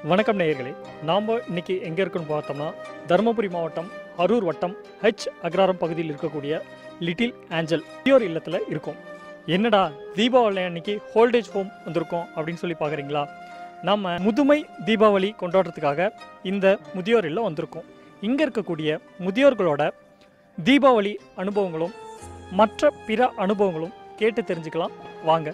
வணக்கம் நேயர்களே நாம் இன்னைக்கு எங்கே இருக்குன்னு பார்த்தோம்னா தருமபுரி மாவட்டம் அரூர் வட்டம் ஹெச் அக்ராரம் பகுதியில் இருக்கக்கூடிய லிட்டில் ஆஞ்சல் முதியோர் இல்லத்தில் இருக்கோம் என்னடா தீபாவளி அன்னைக்கு ஹோல்டேஜ் ஹோம் வந்திருக்கோம் அப்படின்னு சொல்லி பார்க்குறீங்களா நம்ம முதுமை தீபாவளி கொண்டாடுறதுக்காக இந்த முதியோர் இல்லம் வந்திருக்கோம் இங்கே இருக்கக்கூடிய முதியோர்களோட தீபாவளி அனுபவங்களும் மற்ற பிற அனுபவங்களும் கேட்டு தெரிஞ்சுக்கலாம் வாங்க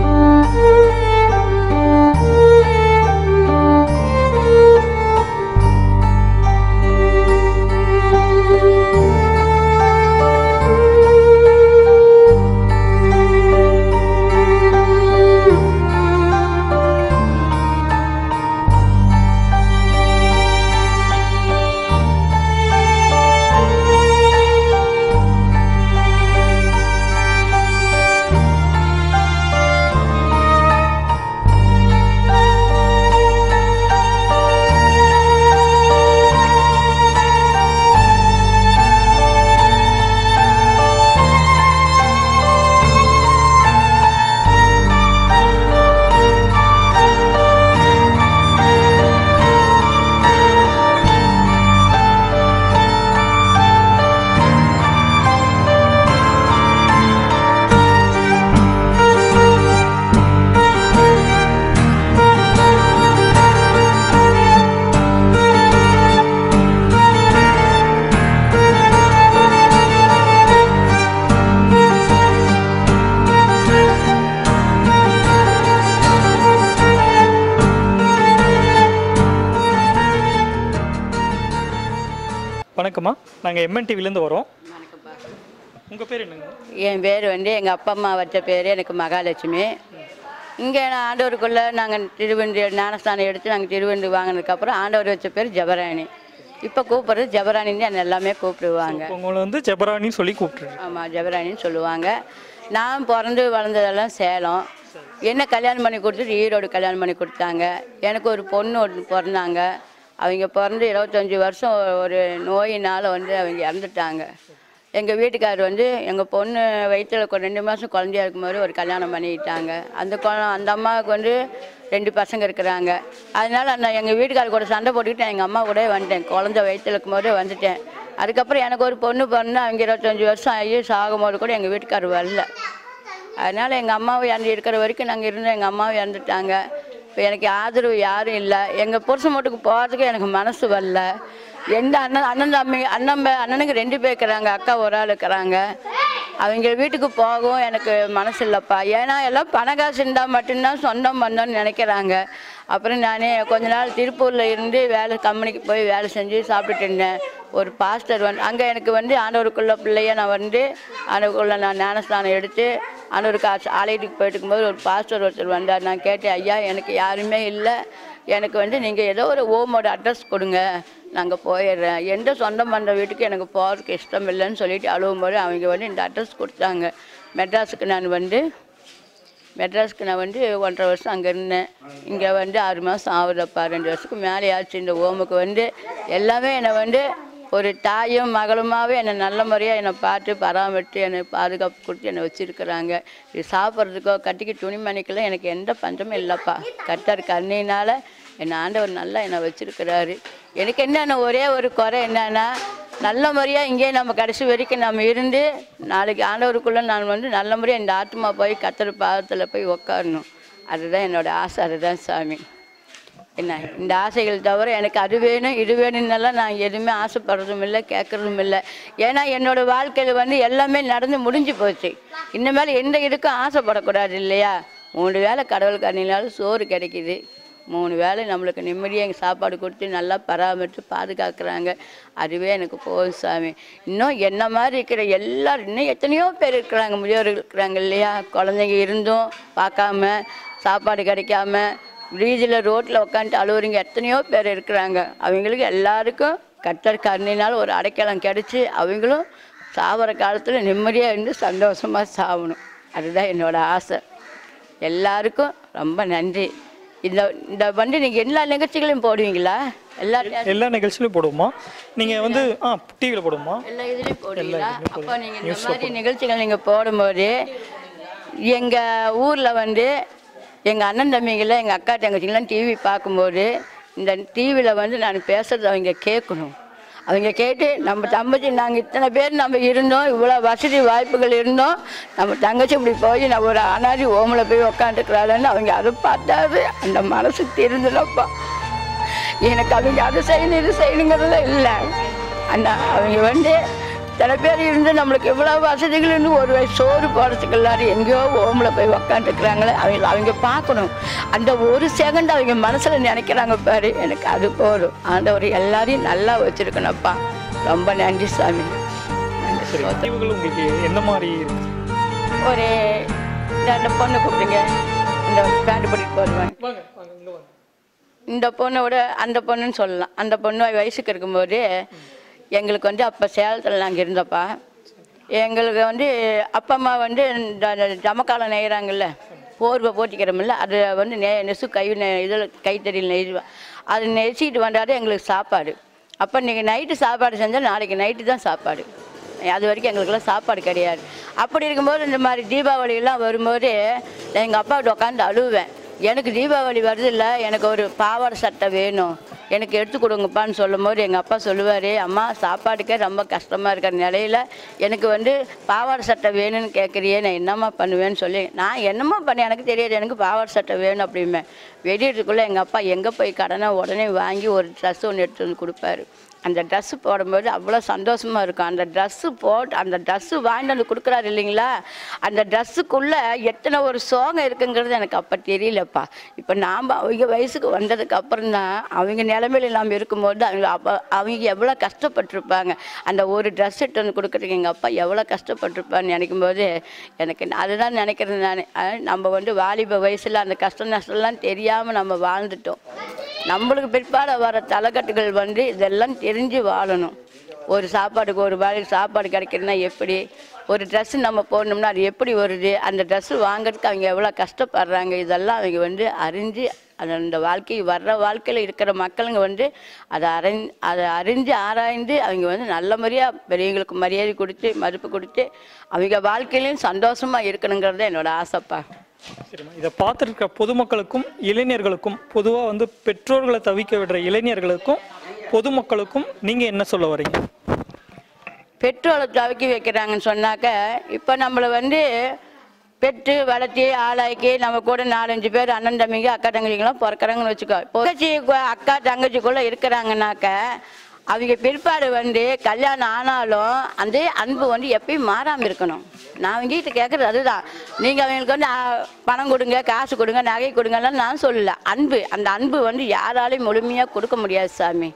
வணக்கம்மா நாங்கள் எம்என் டிவிலேருந்து வரோம் வணக்கம்ப்பா உங்கள் பேர் என்னங்க என் பேர் வந்து எங்கள் அப்பா அம்மா வச்ச பேர் எனக்கு மகாலட்சுமி இங்கே நான் ஆண்டவருக்குள்ளே நாங்கள் திருவண்டி ஞானஸ்தானம் எடுத்து நாங்கள் திருவண்டி வாங்கினதுக்கப்புறம் ஆண்டவர் வச்ச பேர் ஜபராணி இப்போ கூப்பிட்றது ஜபராணின்னு என்ன எல்லாமே கூப்பிடுவாங்க உங்களை வந்து ஜெபராணின்னு சொல்லி கூப்பிட்டுருங்க ஆமாம் ஜபராணின்னு சொல்லுவாங்க நான் பிறந்து வளர்ந்ததெல்லாம் சேலம் என்ன கல்யாணம் பண்ணி கொடுத்துட்டு ஈரோடு கல்யாணம் பண்ணி கொடுத்தாங்க எனக்கு ஒரு பொண்ணு ஒன்று பிறந்தாங்க அவங்க பிறந்து இருபத்தஞ்சி வருஷம் ஒரு நோயினால் வந்து அவங்க இறந்துட்டாங்க எங்கள் வீட்டுக்காரர் வந்து எங்கள் பொண்ணு வயிற்றில் ரெண்டு மாதம் குழந்தையா இருக்கும்போது ஒரு கல்யாணம் பண்ணிக்கிட்டாங்க அந்த குழ அந்த அம்மாவுக்கு வந்து ரெண்டு பசங்க இருக்கிறாங்க அதனால் அந்த எங்கள் வீட்டுக்காரர் கூட சண்டை போட்டுக்கிட்டு எங்கள் அம்மா கூட வந்துட்டேன் குழந்தை வயிற்றில் இருக்கும்போது வந்துட்டேன் அதுக்கப்புறம் எனக்கு ஒரு பொண்ணு பிறந்து அவங்க இருபத்தஞ்சி வருஷம் ஆகி சாகும்போது கூட எங்கள் வீட்டுக்காரர் வரல அதனால் எங்கள் அம்மாவை இறந்து இருக்கிற வரைக்கும் நாங்கள் இருந்தோம் எங்கள் அம்மாவும் இறந்துட்டாங்க இப்போ எனக்கு ஆதரவு யாரும் இல்லை எங்கள் புருஷன் மட்டுக்கு போகிறதுக்கு எனக்கு மனசு வரல எந்த அண்ணன் அண்ணன் தம்பி அண்ணன் பே- அண்ணனுக்கு ரெண்டு பேர் இருக்கிறாங்க அக்கா ஒரு ஆள் இருக்கிறாங்க அவங்க வீட்டுக்கு போகவும் எனக்கு மனசு இல்லைப்பா ஏன்னா எல்லாம் பண காசு இருந்தால் மட்டும்தான் சொந்தம் பண்ணோன்னு நினைக்கிறாங்க அப்புறம் நான் கொஞ்ச நாள் திருப்பூரில் இருந்து வேலை கம்பெனிக்கு போய் வேலை செஞ்சு சாப்பிட்டுட்டு இருந்தேன் ஒரு பாஸ்டர் வந்து அங்கே எனக்கு வந்து ஆண்டவருக்குள்ள பிள்ளைய நான் வந்து ஆண்டவருக்குள்ள நான் ஞானஸ்தானம் எடுத்து ஆண்டவருக்கு ஆச- ஆலயத்துக்கு போயிட்டு இருக்கும்போது ஒரு பாஸ்டர் ஒருத்தர் வந்தார் நான் கேட்டேன் ஐயா எனக்கு யாருமே இல்லை எனக்கு வந்து நீங்கள் ஏதோ ஒரு ஓமோட அட்ரஸ் கொடுங்க நாங்கள் போயிடுறேன் எந்த சொந்தம் பண்ணுற வீட்டுக்கு எனக்கு போகிறதுக்கு இஷ்டம் இல்லைன்னு சொல்லிட்டு அழுவும்போது அவங்க வந்து இந்த அட்ரஸ் கொடுத்தாங்க மெட்ராஸுக்கு நான் வந்து மெட்ராஸ்க்கு நான் வந்து ஒன்றரை வருஷம் அங்கே இருந்தேன் இங்கே வந்து ஆறு மாதம் ஆகுதப்பா ரெண்டு வருஷத்துக்கு மேலே ஆச்சு இந்த ஓமுக்கு வந்து எல்லாமே என்னை வந்து ஒரு தாயும் மகளுமாவே என்னை நல்ல முறையாக என்னை பார்த்து பராமரித்து என்னை பாதுகாப்பு கொடுத்து என்னை வச்சுருக்குறாங்க இது சாப்பிட்றதுக்கோ கட்டிக்கு துணிமணிக்கெல்லாம் எனக்கு எந்த பஞ்சமும் இல்லைப்பா கட்டார் கண்ணினால் என் ஆண்டவர் நல்லா என்னை வச்சுருக்கிறாரு எனக்கு என்னென்ன ஒரே ஒரு குறை என்னன்னா நல்ல முறையாக இங்கே நம்ம கடைசி வரைக்கும் நம்ம இருந்து நாளைக்கு ஆண்டவருக்குள்ளே நான் வந்து நல்ல முறையாக இந்த ஆத்மா போய் கத்தர் பாதத்தில் போய் உக்காரணும் அதுதான் என்னோட ஆசை அதுதான் சாமி என்ன இந்த ஆசைகள் தவிர எனக்கு அது வேணும் இது வேணும்னெல்லாம் நான் எதுவுமே ஆசைப்படுறதும் இல்லை கேட்குறதும் இல்லை ஏன்னா என்னோட வாழ்க்கையில் வந்து எல்லாமே நடந்து முடிஞ்சு போச்சு இனிமேல் எந்த இதுக்கும் ஆசைப்படக்கூடாது இல்லையா மூணு வேளை கடவுள் கண்ணினாலும் சோறு கிடைக்குது மூணு வேளை நம்மளுக்கு நிம்மதியாக எங்கள் சாப்பாடு கொடுத்து நல்லா பராமரித்து பாதுகாக்கிறாங்க அதுவே எனக்கு போதும் சாமி இன்னும் என்ன மாதிரி இருக்கிற எல்லாரும் இன்னும் எத்தனையோ பேர் இருக்கிறாங்க முதியோர்கள் இருக்கிறாங்க இல்லையா குழந்தைங்க இருந்தும் பார்க்காம சாப்பாடு கிடைக்காம வீதியில் ரோட்டில் உட்காந்துட்டு அழுவுறீங்க எத்தனையோ பேர் இருக்கிறாங்க அவங்களுக்கு எல்லாருக்கும் கத்தர் கருணினால் ஒரு அடைக்கலம் கிடச்சி அவங்களும் சாவர காலத்தில் நிம்மதியாக இருந்து சந்தோஷமாக சாகணும் அதுதான் என்னோட ஆசை எல்லாருக்கும் ரொம்ப நன்றி இந்த இந்த வந்து நீங்கள் எல்லா நிகழ்ச்சிகளையும் போடுவீங்களா எல்லா எல்லா நிகழ்ச்சியிலும் போடுவோமா நீங்கள் வந்து ஆ டிவியில் போடுவோமா எல்லா இதுலேயும் போடுவீங்களா அப்போ நீங்கள் இந்த மாதிரி நிகழ்ச்சிகள் நீங்கள் போடும்போது எங்கள் ஊரில் வந்து எங்கள் அண்ணன் தம்பிங்கள எங்கள் அக்கா தங்கச்சிங்களாம் டிவி பார்க்கும்போது இந்த டிவியில் வந்து நான் பேசுறது அவங்க கேட்கணும் அவங்க கேட்டு நம்ம தங்கச்சி நாங்கள் இத்தனை பேர் நம்ம இருந்தோம் இவ்வளோ வசதி வாய்ப்புகள் இருந்தோம் நம்ம தங்கச்சி இப்படி போய் நம்ம ஒரு அனாதி ஓமில் போய் உக்காந்துக்கிறாளன்னு அவங்க அதை பார்த்தாது அந்த மனசு திருந்தலப்பா எனக்கு அவங்க அதை செய்யணும் இது செய்யணுங்கிறதுல இல்லை அண்ணா அவங்க வந்து சில பேர் இருந்து நம்மளுக்கு இவ்வளோ வசதிகள் இருந்து ஒரு வயசு சோறு போடுறதுக்கு எல்லாரும் எங்கேயோ ஓமில் போய் உக்காந்துருக்குறாங்களே அவங்க அவங்க பார்க்கணும் அந்த ஒரு செகண்ட் அவங்க மனசில் நினைக்கிறாங்க பாரு எனக்கு அது போதும் ஆண்டவர் எல்லாரையும் நல்லா வச்சுருக்கணும்ப்பா ரொம்ப நன்றி சாமி நன்றி சரி தீவுகள் உங்களுக்கு எந்த மாதிரி இருக்கு ஒரு இந்த அந்த பொண்ணு கூப்பிடுங்க இந்த பேண்ட் பண்ணிட்டு போடுவேன் வாங்க வாங்க இங்க வாங்க இந்த பொண்ணோட அந்த பொண்ணுன்னு சொல்லலாம் அந்த பொண்ணு வயசுக்கு இருக்கும்போது எங்களுக்கு வந்து அப்போ சேலத்தில் நாங்கள் இருந்தப்பா எங்களுக்கு வந்து அப்பா அம்மா வந்து இந்த ஜமக்காலம் நெய்கிறாங்கல்ல போர்வை போட்டிக்கிறோம்ல அது வந்து நெ நெசு கை நெ இதில் கைத்தறியில் நெய்வா அது நெசிட்டு வந்தாலே எங்களுக்கு சாப்பாடு அப்போ இன்றைக்கி நைட்டு சாப்பாடு செஞ்சால் நாளைக்கு நைட்டு தான் சாப்பாடு அது வரைக்கும் எங்களுக்கெல்லாம் சாப்பாடு கிடையாது அப்படி இருக்கும்போது இந்த மாதிரி தீபாவளியெல்லாம் வரும்போது நான் எங்கள் அப்பாவிட்ட உட்காந்து அழுவேன் எனக்கு தீபாவளி வருது இல்லை எனக்கு ஒரு பாவாடை சட்டை வேணும் எனக்கு எடுத்து கொடுங்கப்பான்னு சொல்லும் போது எங்கள் அப்பா சொல்லுவார் அம்மா சாப்பாடுக்கே ரொம்ப கஷ்டமாக இருக்கிற நிலையில் எனக்கு வந்து பாவாடை சட்டை வேணும்னு கேட்குறியே நான் என்னம்மா பண்ணுவேன்னு சொல்லி நான் என்னம்மா பண்ண எனக்கு தெரியாது எனக்கு பாவாடை சட்டை வேணும் அப்படிமே வெடிக்கிறதுக்குள்ளே எங்கள் அப்பா எங்கே போய் கடனை உடனே வாங்கி ஒரு ட்ரெஸ் ஒன்று எடுத்து வந்து கொடுப்பாரு அந்த ட்ரெஸ்ஸு போடும்போது அவ்வளோ சந்தோஷமாக இருக்கும் அந்த ட்ரெஸ்ஸு போட்டு அந்த ட்ரெஸ்ஸு வாங்கிட்டு வந்து கொடுக்குறாரு இல்லைங்களா அந்த ட்ரெஸ்ஸுக்குள்ளே எத்தனை ஒரு சோகம் இருக்குங்கிறது எனக்கு அப்போ தெரியலப்பா இப்போ நாம் அவங்க வயசுக்கு வந்ததுக்கு அப்புறம் தான் அவங்க நிலமையில நாம் இருக்கும்போது அவங்க அப்போ அவங்க எவ்வளோ கஷ்டப்பட்டிருப்பாங்க அந்த ஒரு ட்ரெஸ் எடுத்து வந்து கொடுக்குறதுக்கு எங்கள் அப்பா எவ்வளோ கஷ்டப்பட்டிருப்பான்னு நினைக்கும் போது எனக்கு நான் அதுதான் நினைக்கிறேன் நான் அஹ் நம்ம வந்து வாலிப வயசில் அந்த கஷ்ட நஷ்டம்லாம் தெரியாமல் நம்ம வாழ்ந்துட்டோம் நம்மளுக்கு பிற்பாடு வர தலைக்கட்டுகள் வந்து இதெல்லாம் தெரிஞ்சு வாழணும் ஒரு சாப்பாடுக்கு ஒரு வேலைக்கு சாப்பாடு கிடைக்கிறதுனா எப்படி ஒரு ட்ரெஸ்ஸு நம்ம போடணும்னா அது எப்படி வருது அந்த ட்ரெஸ்ஸு வாங்குறதுக்கு அவங்க எவ்வளோ கஷ்டப்படுறாங்க இதெல்லாம் அவங்க வந்து அறிஞ்சு அது அந்த வாழ்க்கை வர்ற வாழ்க்கையில் இருக்கிற மக்களுங்க வந்து அதை அறிஞ் அதை அறிஞ்சு ஆராய்ந்து அவங்க வந்து நல்ல முறையாக பெரியவங்களுக்கு மரியாதை கொடுத்து மதிப்பு கொடுத்து அவங்க வாழ்க்கையிலையும் சந்தோஷமாக இருக்கணுங்கிறது என்னோட ஆசைப்பா சரிம்மா இதை பார்த்துருக்க பொதுமக்களுக்கும் இளைஞர்களுக்கும் பொதுவாக வந்து பெற்றோர்களை தவிக்க விடுற இளைஞர்களுக்கும் பொதுமக்களுக்கும் நீங்கள் என்ன சொல்ல வரீங்க பெட்ரோலை துவக்கி வைக்கிறாங்கன்னு சொன்னாக்க இப்போ நம்மளை வந்து பெற்று வளர்த்தி ஆளாக்கி நம்ம கூட நாலஞ்சு பேர் அண்ணன் தம்பிங்க அக்கா தங்கச்சிங்களாம் பிறக்கிறாங்கன்னு வச்சுக்கோ இப்போ தங்கச்சி கு- அக்கா தங்கச்சிக்குள்ளே இருக்கிறாங்கனாக்க அவங்க பிற்பாடு வந்து கல்யாணம் ஆனாலும் அந்த அன்பு வந்து எப்பயும் மாறாமல் இருக்கணும் நான் அவங்க கிட்ட கேட்குறது அதுதான் நீங்கள் அவங்களுக்கு வந்து ஆ, பணம் கொடுங்க காசு கொடுங்க நகை கொடுங்கலாம் நான் சொல்லல அன்பு அந்த அன்பு வந்து யாராலையும் முழுமையாக கொடுக்க முடியாது சாமி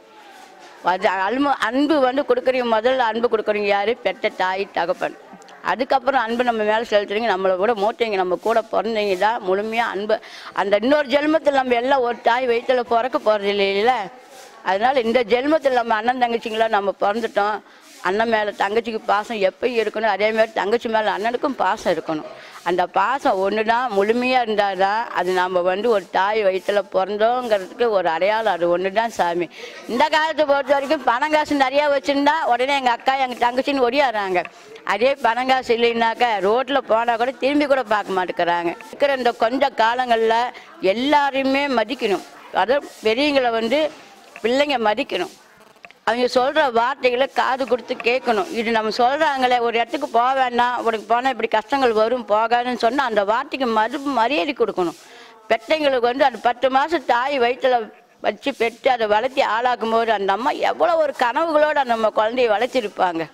அது அன்பு அன்பு வந்து கொடுக்குறீங்க முதல்ல அன்பு கொடுக்குறீங்க யார் பெற்ற தாய் தகப்பன் அதுக்கப்புறம் அன்பு நம்ம மேலே செலுத்துறீங்க நம்மளை கூட மூட்டைங்க நம்ம கூட பிறந்தீங்க தான் முழுமையாக அன்பு அந்த இன்னொரு ஜென்மத்தில் நம்ம எல்லாம் ஒரு தாய் வயிற்றில் பிறக்க போகிறது இல்லையில அதனால இந்த ஜென்மத்தில் நம்ம அண்ணன் தங்கச்சிங்களா நம்ம பிறந்துட்டோம் அண்ணன் மேலே தங்கச்சிக்கு பாசம் எப்பயும் இருக்கணும் அதே மாதிரி தங்கச்சி மேலே அண்ணனுக்கும் பாசம் இருக்கணும் அந்த பாசம் ஒன்று தான் முழுமையாக இருந்தால் தான் அது நம்ம வந்து ஒரு தாய் வயிற்றில் பிறந்தோங்கிறதுக்கு ஒரு அடையாளம் அது ஒன்று தான் சாமி இந்த காலத்தை பொறுத்த வரைக்கும் பணம் காசு நிறையா வச்சுருந்தா உடனே எங்கள் அக்கா எங்கள் தங்கச்சின்னு ஒடியாடுறாங்க அதே பணம் காசு இல்லைன்னாக்கா ரோட்டில் போனால் கூட திரும்பி கூட பார்க்க மாட்டேங்கிறாங்க இருக்கிற இந்த கொஞ்ச காலங்களில் எல்லாரையுமே மதிக்கணும் அதாவது பெரியவங்களை வந்து பிள்ளைங்க மதிக்கணும் அவங்க சொல்கிற வார்த்தைகளை காது கொடுத்து கேட்கணும் இது நம்ம சொல்கிறாங்களே ஒரு இடத்துக்கு போக வேண்டாம் உனக்கு போனால் இப்படி கஷ்டங்கள் வரும் போகாதுன்னு சொன்னால் அந்த வார்த்தைக்கு மறு மரியாதை கொடுக்கணும் பெட்டைங்களுக்கு வந்து அந்த பத்து மாதம் தாய் வயிற்றுல வச்சு பெற்று அதை வளர்த்தி ஆளாக்கும் போது அந்த அம்மா எவ்வளோ ஒரு கனவுகளோடு அந்த நம்ம குழந்தைய வளர்த்திருப்பாங்க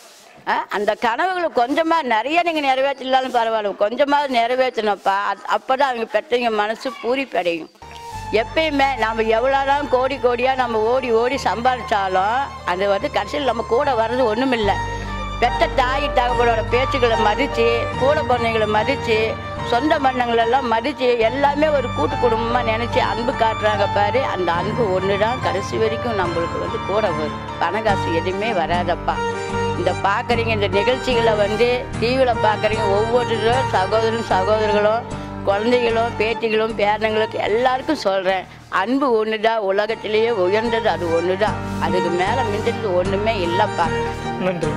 ஆ, அந்த கனவுகளை கொஞ்சமாக நிறைய நீங்கள் நிறைவேற்றலாலும் பரவாயில்ல கொஞ்சமாக நிறைவேற்றணும்ப்பா அப்போ தான் அவங்க பெற்றவங்க மனசு பூரிப்படையும் எப்பயுமே நம்ம எவ்வளோதான் கோடி கோடியாக நம்ம ஓடி ஓடி சம்பாதிச்சாலும் அது வந்து கடைசியில் நம்ம கூட வர்றது ஒன்றுமில்லை பெத்த தாய் தகவலோட பேச்சுக்களை மதித்து கூட பிறந்தவங்களை மதித்து சொந்த மன்னங்களெல்லாம் மதித்து எல்லாமே ஒரு கூட்டு குடும்பமாக நினச்சி அன்பு காட்டுறாங்க பாரு அந்த அன்பு ஒன்று தான் கடைசி வரைக்கும் நம்மளுக்கு வந்து கூட வரும் பணக்காசு எதுவுமே வராதப்பா இந்த பார்க்குறீங்க இந்த நிகழ்ச்சிகளை வந்து டிவியில் பார்க்குறீங்க ஒவ்வொருத்தரும் சகோதரன் சகோதரர்களும் குழந்தைகளும் பேத்திகளும் பேரனுங்களுக்கு எல்லாருக்கும் சொல்கிறேன் அன்பு ஒன்று தான் உலகத்திலேயே உயர்ந்தது அது ஒன்று தான் அதுக்கு மேலே மிஞ்சது ஒன்றுமே இல்லைப்பா நன்றி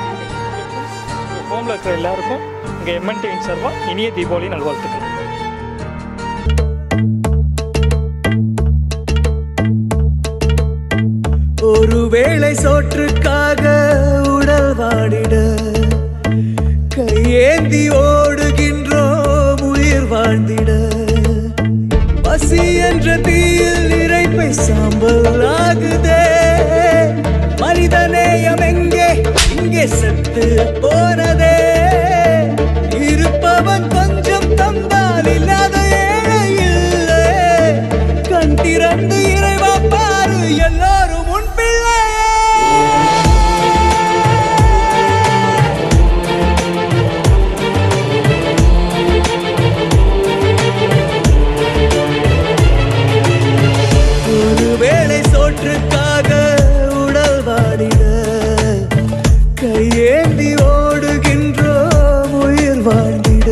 ஹோமில் இருக்கிற எல்லாருக்கும் இங்கே எம்என்டிவின் சார்பாக இனிய தீபாவளி நல்வாழ்த்துக்கள் ஒருவேளை சோற்றுக்காக உடல் வாடிட கையேந்தி ஓடுகின்றோம் உயிர் வாழ்ந்திட பசி என்ற தீயில் இறைப்பை சாம்பல் ஆகுதே மனிதநேயம் எங்கே இங்கே செத்து போனதே இருப்பவன் கொஞ்சம் தந்தால் இல்லாத ஏழை இல்லை கண் திறந்து இறைவா பாரு எல்லாரும் உன் பிள்ளையே ஒருவேளை சோற்றுக்காக உடல் வாடிட கையேந்தி ஓடுகின்றோம் உயிர் வாழ்ந்திட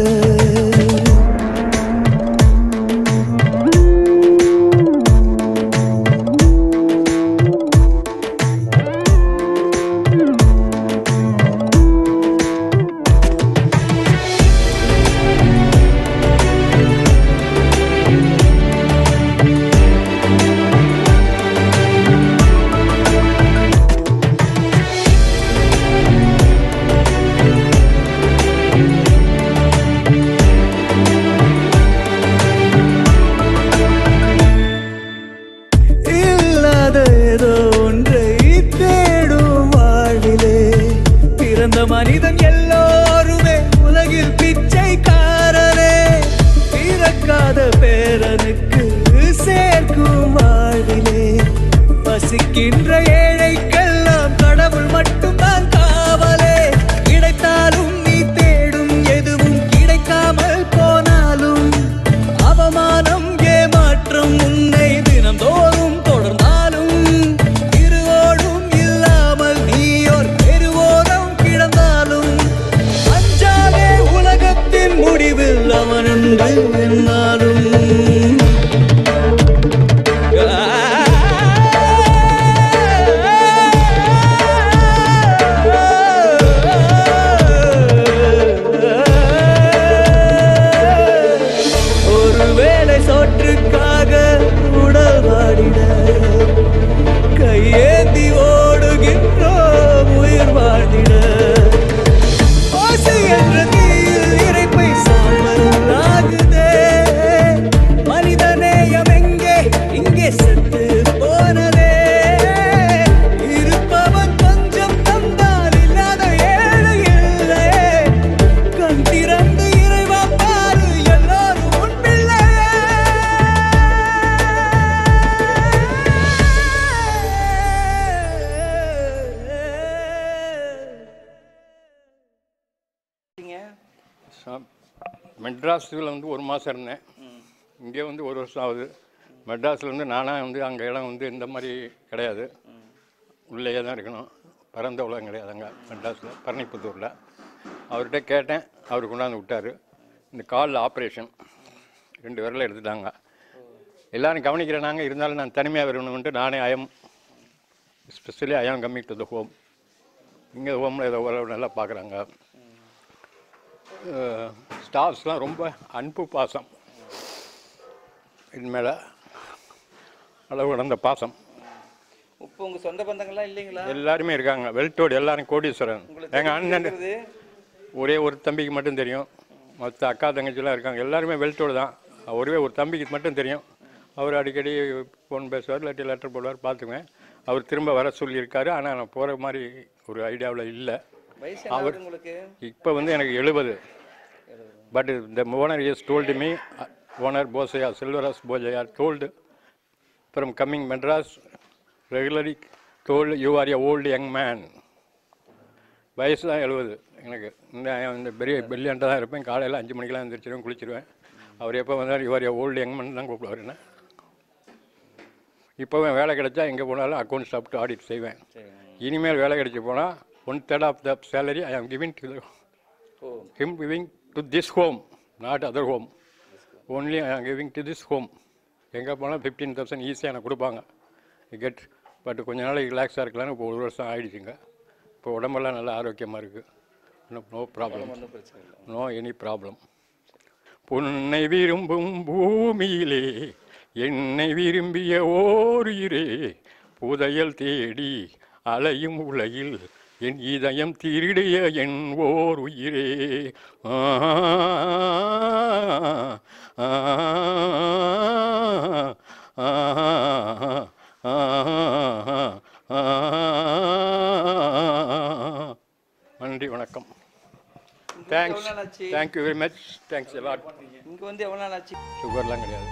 இல்லாத ஏதோ ஒன்றை தேடும் வாழ்விலே பிறந்த மனிதன் எல்லோருமே உலகில் பிச்சைக்காரனே பிறக்காத பேரனுக்கு சேர்க்கும் வாழ்விலே பசிக்கின்ற ஏழைக்கெல்லாம் கடவுள் மட்டும்தான் காவலே கிடைத்தாலும் நீ தேடும் எதுவும் கிடைக்காமல் போனாலும் அவமானம் ஏமாற்றம் உன்னை தினம்தோறும் தொடர்ந்தாலும் இருவோடும் இல்லாமல் நீயோர் பெருவோரம் கிடந்தாலும் அஞ்சாலே உலகத்தின் முடிவில் அவனுண்டு என்னாலும் ஒருவேளை சோற்றுக்காக உடல் வாடிட கையேந்தி ஓடுகின்றோம் உயிர் வாழ்ந்திட ஆசை என்ற தீயில் இறைப்பை சாம்பல் ஆகுதே மனிதநேயம் எங்கே இங்கே செத்து போனதே இருப்பவன் கொஞ்சம் தந்தால் இல்லாத ஏழை இல்லை கண் திறந்து இறைவா பாரு எல்லாரும் உன் பிள்ளை சா- மெட்ராஸில் வந்து ஒரு மாதம் இருந்தேன் இங்கே வந்து ஒரு வருஷம் ஆகுது மெட்ராஸில் வந்து நானாக வந்து அங்கே இடம் வந்து இந்த மாதிரி கிடையாது உள்ளேயே தான் இருக்கணும் பரந்த உலகம் கிடையாது அங்கே மெட்ராஸில் பரணிப்புத்தூரில் அவர்கிட்ட கேட்டேன் அவர் கொண்டாந்து விட்டார் இந்த காலில் ஆப்ரேஷன் ரெண்டு விரல எடுத்துட்டாங்க எல்லாரும் கவனிக்கிறேன் நாங்கள் இருந்தாலும் நான் தனிமையாக வரணும்ன்ட்டு நானே I'm specially I'm coming to the home இங்கே ஹோமில் ஏதோ ஓரளவு நல்லா பார்க்குறாங்க ஸ்டாஃப்ஸ்லாம் ரொம்ப அன்பு பாசம் இது மேலே அளவு கடந்த பாசம் இப்போ உங்க சொந்த பந்தங்கள்லாம் இல்லைங்களா எல்லாருமே இருக்காங்க வெல்டோடு எல்லாரும் கோடீஸ்வரன் எங்கள் அண்ணன் இருக்கிறது ஒரே ஒரு தம்பிக்கு மட்டும் தெரியும் மற்ற அக்கா தங்கச்சிலாம் இருக்காங்க எல்லாருமே வெல்டோடு தான் ஒரே ஒரு தம்பிக்கு மட்டும் தெரியும் அவர் அடிக்கடி ஃபோன் பேசுவார் இல்லாட்டி லெட்டர் போடுவார் பார்த்துக்குவேன் அவர் திரும்ப வர சொல்லியிருக்காரு ஆனால் நான் போகிற மாதிரி ஒரு ஐடியாவில் இல்லை வயசு என்ன ஆகுது உங்களுக்கு இப்போ வந்து எனக்கு எழுபது but the owner is told me owner Bosaiah Selvaraj Bojaiah told from coming Madras regularly told you are a old young man வயசு தான் எழுபது எனக்கு இந்த இந்த பெரிய பில்லியன்ட்டாக தான் இருப்பேன் காலையில் அஞ்சு மணிக்கெலாம் எழுந்திரிச்சிருவேன் குளிச்சிருவேன் அவர் எப்போ வந்தார் you're a old young man தான் கூப்பிடுவார் என்ன இப்போவே வேலை கிடைச்சா எங்கே போனாலும் அக்கௌண்ட் சாப்பிட்டு ஆடிட் செய்வேன் இனிமேல் வேலை கிடைச்சி போனால் one third of the salary I am giving to oh him giving to this home, not other home. Only I am giving to this home. எங்கே போனால் ஃபிஃப்டீன் தௌசண்ட் ஈஸியாக எனக்கு கொடுப்பாங்க கெட் பட் கொஞ்ச நாளைக்கு ரிலாக்ஸாக இருக்கலாம்னு இப்போ ஒரு வருஷம் ஆயிடுச்சுங்க இப்போ உடம்பெல்லாம் நல்லா ஆரோக்கியமாக இருக்குது நோ ப்ராப்ளம் ஒன்றும் பிரச்சனை இல்லை நோ எனி ப்ராப்ளம் பொன்னை விரும்பும் பூமியிலே என்னை விரும்பிய ஓர் உயிரே புதையல் தேடி அலையும் உலகில் என் இதயம் திருடிய என் ஓர் உயிரே ஆ, ஆ, ஆ, ஆ, ஆ, நன்றி வணக்கம் தேங்க்ஸ் எவ்வளவு நாள் ஆச்சு? தேங்க்யூ வெரி மச் தேங்க்ஸ் எல்லாம் இங்க வந்து எவ்வளவு நாள் ஆச்சு சுகர்லாம் கிடையாது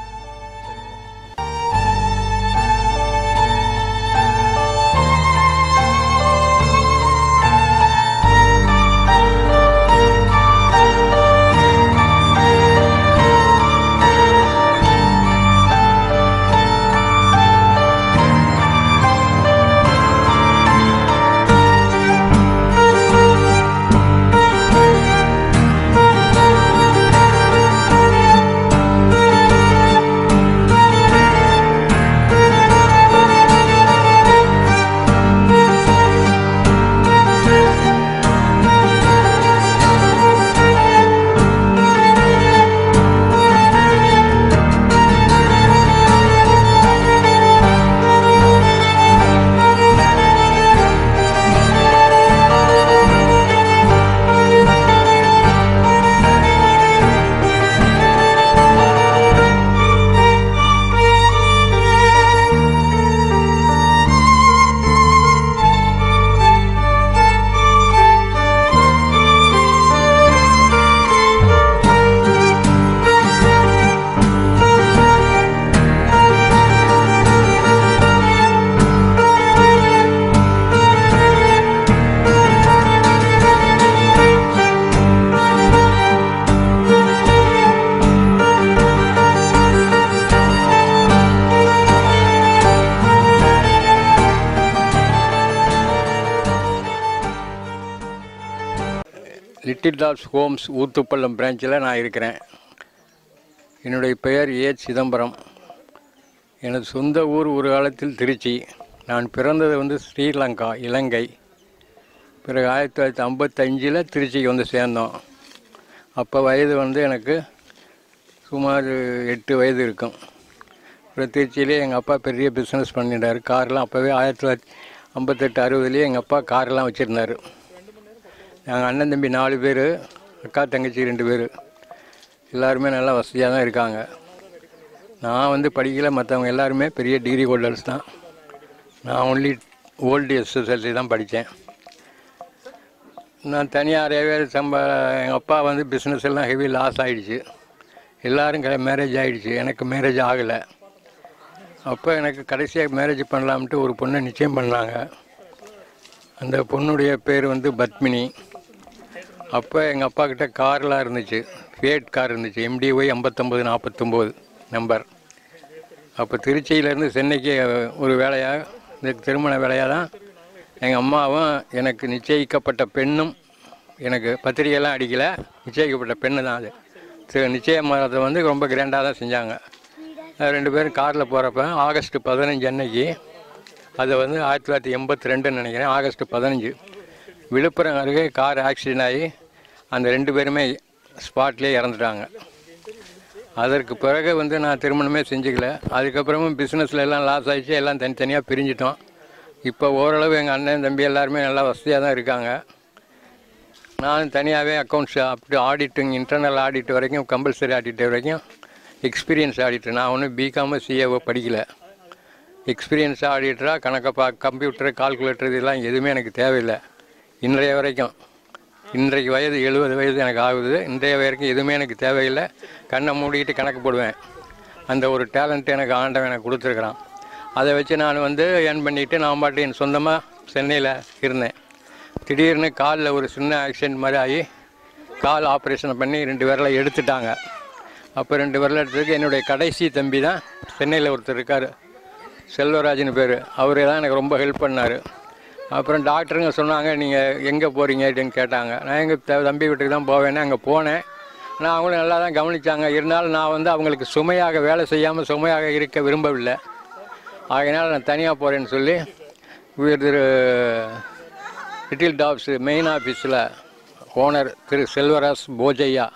லிட்டில் டால்ஸ் ஹோம்ஸ் ஊத்துப்பள்ளம் பிரான்ச்சில் நான் இருக்கிறேன் என்னுடைய பெயர் ஏ சிதம்பரம் எனது சொந்த ஊர் ஒரு காலத்தில் திருச்சி நான் பிறந்தது வந்து ஸ்ரீலங்கா இலங்கை பிறகு ஆயிரத்தி தொள்ளாயிரத்தி ஐம்பத்தஞ்சில் திருச்சிக்கு வந்து சேர்ந்தோம் அப்போ வயது வந்து எனக்கு சுமார் எட்டு வயது இருக்கும் அப்புறம் திருச்சியிலே எங்கள் அப்பா பெரிய பிஸ்னஸ் பண்ணிட்டார் கார்லாம் அப்போவே ஆயிரத்தி தொள்ளாயிரத்தி ஐம்பத்தெட்டு அறுபதுலேயே எங்கள் அப்பா கார்லாம் வச்சுருந்தார் நாங்கள் அண்ணன் தம்பி நாலு பேர் அக்கா தங்கச்சி ரெண்டு பேர் எல்லாருமே நல்லா வசதியாக தான் இருக்காங்க நான் வந்து படிக்கல மற்றவங்க எல்லாருமே பெரிய டிகிரி ஹோல்டர்ஸ் தான் நான் ஒன்லி ஓல்டு எஸ்எஸ்எல்சி தான் படித்தேன் நான் தனியாகவே சம்ப எங்கள் அப்பா வந்து பிஸ்னஸ் எல்லாம் ஹெவி லாஸ் ஆகிடுச்சு எல்லாரும் மேரேஜ் ஆகிடுச்சு எனக்கு மேரேஜ் ஆகலை அப்போ எனக்கு கடைசியாக மேரேஜ் பண்ணலாம்ட்டு ஒரு பொண்ணை நிச்சயம் பண்ணாங்க அந்த பொண்ணுடைய பேர் வந்து பத்மினி அப்போ எங்கள் அப்பா கிட்ட கார்லாம் இருந்துச்சு ஃபேட் கார் இருந்துச்சு எம்டிஒய் ஐம்பத்தொம்பது நாற்பத்தொம்போது நம்பர் அப்போ திருச்சியிலேருந்து சென்னைக்கு ஒரு வேலையாக இந்த திருமண வேலையாக தான் எங்கள் அம்மாவும் எனக்கு நிச்சயிக்கப்பட்ட பெண்ணும் எனக்கு பத்திரிகையெல்லாம் அடிக்கலை நிச்சயிக்கப்பட்ட பெண்ணு தான் அது தி- நிச்சயமானதை வந்து ரொம்ப கிராண்டாக தான் செஞ்சாங்க அது ரெண்டு பேரும் காரில் போகிறப்ப ஆகஸ்ட் பதினஞ்சு அன்னைக்கு அது வந்து ஆயிரத்தி தொள்ளாயிரத்தி எண்பத்தி ரெண்டுன்னு நினைக்கிறேன் ஆகஸ்ட் பதினஞ்சு விழுப்புரம் அருகே கார் ஆக்சிடென்ட் ஆகி அந்த ரெண்டு பேருமே ஸ்பாட்லேயே இறந்துட்டாங்க அதற்கு பிறகு வந்து நான் திருமணமே செஞ்சுக்கல அதுக்கப்புறமும் பிஸ்னஸில் எல்லாம் லாஸ் ஆயிடுச்சு எல்லாம் தனித்தனியாக பிரிஞ்சிட்டோம் இப்போ ஓரளவு எங்கள் அண்ணன் தம்பி எல்லாருமே நல்லா வசதியாக தான் இருக்காங்க நான் தனியாகவே அக்கௌண்ட்ஸ் அப்படி ஆடிட்டிங் இன்டர்னல் ஆடிட் வரைக்கும் கம்பல்சரி ஆடிட் வரைக்கும் எக்ஸ்பீரியன்ஸ் ஆடிட்டர் நான் ஒன்றும் பிகாமோ சிஏஓ படிக்கல எக்ஸ்பீரியன்ஸ் ஆடிட்டராக கணக்கை பா கம்ப்யூட்டர் கால்குலேட்டர் இதெல்லாம் எதுவுமே எனக்கு தேவையில்லை இன்றைய வரைக்கும் இன்றைக்கு வயது எழுபது வயது எனக்கு ஆகுது இன்றைய வரைக்கும் எதுவுமே எனக்கு தேவையில்லை கண்ணை மூடிக்கிட்டு கணக்கு போடுவேன் அந்த ஒரு டேலண்ட் எனக்கு ஆண்டவன் எனக்கு கொடுத்துருக்குறான் அதை வச்சு நான் வந்து ஏர்ன் பண்ணிவிட்டு நான் பாட்டு என் சொந்தமாக சென்னையில் இருந்தேன் திடீர்னு காலில் ஒரு சின்ன ஆக்சிடென்ட் மாதிரி ஆகி கால் ஆப்ரேஷன் பண்ணி ரெண்டு விரலை எடுத்துட்டாங்க அப்போ ரெண்டு விரலை எடுத்ததுக்கு என்னுடைய கடைசி தம்பி தான் சென்னையில் ஒருத்தர் இருக்கார் செல்வராஜ்னு பேர் அவர் தான் எனக்கு ரொம்ப ஹெல்ப் பண்ணார் அப்புறம் டாக்டருங்க சொன்னாங்க நீங்கள் எங்கே போகிறீங்க அப்படின்னு கேட்டாங்க நான் எங்கள் தம்பி வீட்டுக்கு தான் போவேன்னு அங்கே போனேன் நான் அவங்களும் நல்லா தான் கவனித்தாங்க இருந்தாலும் நான் வந்து அவங்களுக்கு சுமையாக வேலை செய்யாமல் சுமையாக இருக்க விரும்பவில்லை ஆகையினால் நான் தனியாக போகிறேன்னு சொல்லி இவர் திரு லிட்டில் டாப்ஸ் மெயின் ஆஃபீஸில் ஓனர் திரு செல்வராஜ் போஜையா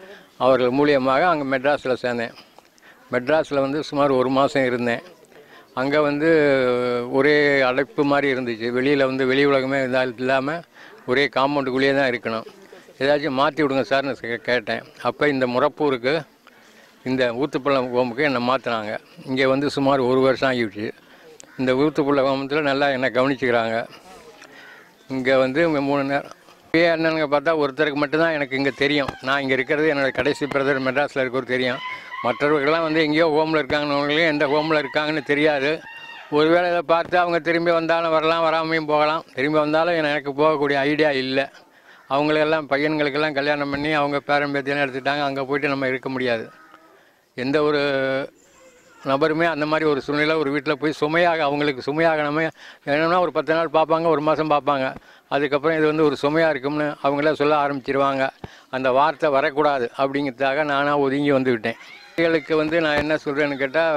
அவர்கள் மூலியமாக அங்கே மெட்ராஸில் சேர்ந்தேன் மெட்ராஸில் வந்து சுமார் ஒரு மாதம் இருந்தேன் அங்கே வந்து ஒரே அடைப்பு மாதிரி இருந்துச்சு வெளியில் வந்து வெளி உலகமே இல்லாமல் ஒரே காம்பவுண்டுக்குள்ளேயே தான் இருக்கணும் ஏதாச்சும் மாற்றி விடுங்க சார்னு கே- கேட்டேன் அப்போ இந்த முறப்பூருக்கு இந்த ஊத்துப்பள்ளம் ஹோமுக்கு என்னை மாற்றினாங்க இங்கே வந்து சுமார் ஒரு வருஷம் ஆகிடுச்சு இந்த ஊத்துப்பள்ளம் ஹோமத்தில் நல்லா என்னை கவனிச்சுக்கிறாங்க இங்கே வந்து இங்க மூணு நேரம் இப்பயே என்னன்னு பார்த்தா ஒருத்தருக்கு மட்டும்தான் எனக்கு இங்கே தெரியும் நான் இங்கே இருக்கிறது என்னோட கடைசி பிரதர் மெட்ராஸில் இருக்கவர் தெரியும் மற்றவர்கள்லாம் வந்து எங்கேயோ ஹோமில் இருக்காங்கன்னு எந்த ஹோமில் இருக்காங்கன்னு தெரியாது ஒருவேளை இதை பார்த்து அவங்க திரும்பி வந்தாலும் வரலாம் வராமையும் போகலாம் திரும்பி வந்தாலும் எனக்கு போகக்கூடிய ஐடியா இல்லை அவங்களெல்லாம் பையன்களுக்கெல்லாம் கல்யாணம் பண்ணி அவங்க பேரன் பேத்தியெல்லாம் எடுத்துட்டாங்க அங்கே போயிட்டு நம்ம இருக்க முடியாது எந்த ஒரு நபருமே அந்த மாதிரி ஒரு சூழ்நிலை ஒரு வீட்டில் போய் சுமையாக அவங்களுக்கு சுமையாக நம்ம என்னன்னா ஒரு பத்து நாள் பார்ப்பாங்க ஒரு மாதம் பார்ப்பாங்க அதுக்கப்புறம் இது வந்து ஒரு சுமையாக இருக்கும்னு அவங்களே சொல்ல ஆரம்பிச்சிருவாங்க அந்த வார்த்தை வரக்கூடாது அப்படிங்கிறதுக்காக நானாக ஒதுங்கி வந்துவிட்டேன் குழந்தைகளுக்கு வந்து நான் என்ன சொல்கிறேன்னு கேட்டால்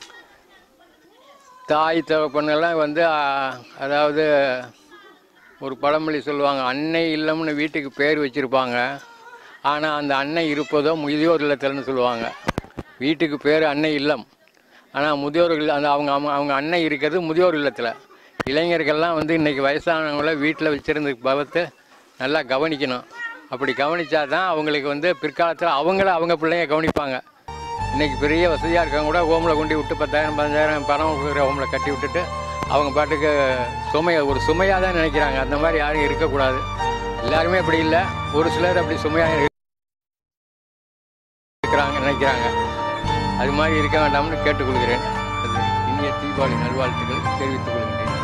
தாய் தகப்பனெல்லாம் வந்து ஆ, அதாவது ஒரு பழமொழி சொல்லுவாங்க அன்னை இல்லம்னு வீட்டுக்கு பேர் வச்சுருப்பாங்க ஆனால் அந்த அன்னை இருப்பதோ முதியோர் இல்லத்தில்னு சொல்லுவாங்க வீட்டுக்கு பேர் அன்னை இல்லம் ஆனால் முதியோர் இல்ல அந்த அவங்க அவங்க அவங்க அன்னை இருக்கிறது முதியோர் இல்லத்தில் இளைஞர்கள்லாம் வந்து இன்றைக்கி வயசானவங்கள வீட்டில் வச்சுருந்து பவத்தை நல்லா கவனிக்கணும் அப்படி கவனித்தா தான் அவங்களுக்கு வந்து பிற்காலத்தில் அவங்கள அவங்க பிள்ளைங்க கவனிப்பாங்க இன்றைக்கி பெரிய வசதியாக இருக்கவங்க கூட ஹோமில் கொண்டு விட்டு பத்தாயிரம் பதினஞ்சாயிரம் பணம் கொடுக்குற ஹோமில் கட்டி விட்டுட்டு அவங்க பாட்டுக்கு சுமையை ஒரு சுமையாக தான் நினைக்கிறாங்க அந்த மாதிரி யாரும் இருக்கக்கூடாது எல்லாருமே அப்படி இல்லை ஒரு சிலர் அப்படி சுமையாக இருக்கிறாங்க நினைக்கிறாங்க அது மாதிரி இருக்க வேண்டாம்னு கேட்டுக்கொள்கிறேன் அது இனிய தீபாவளி நல்வாழ்த்துக்களை தெரிவித்துக் கொள்கிறேன்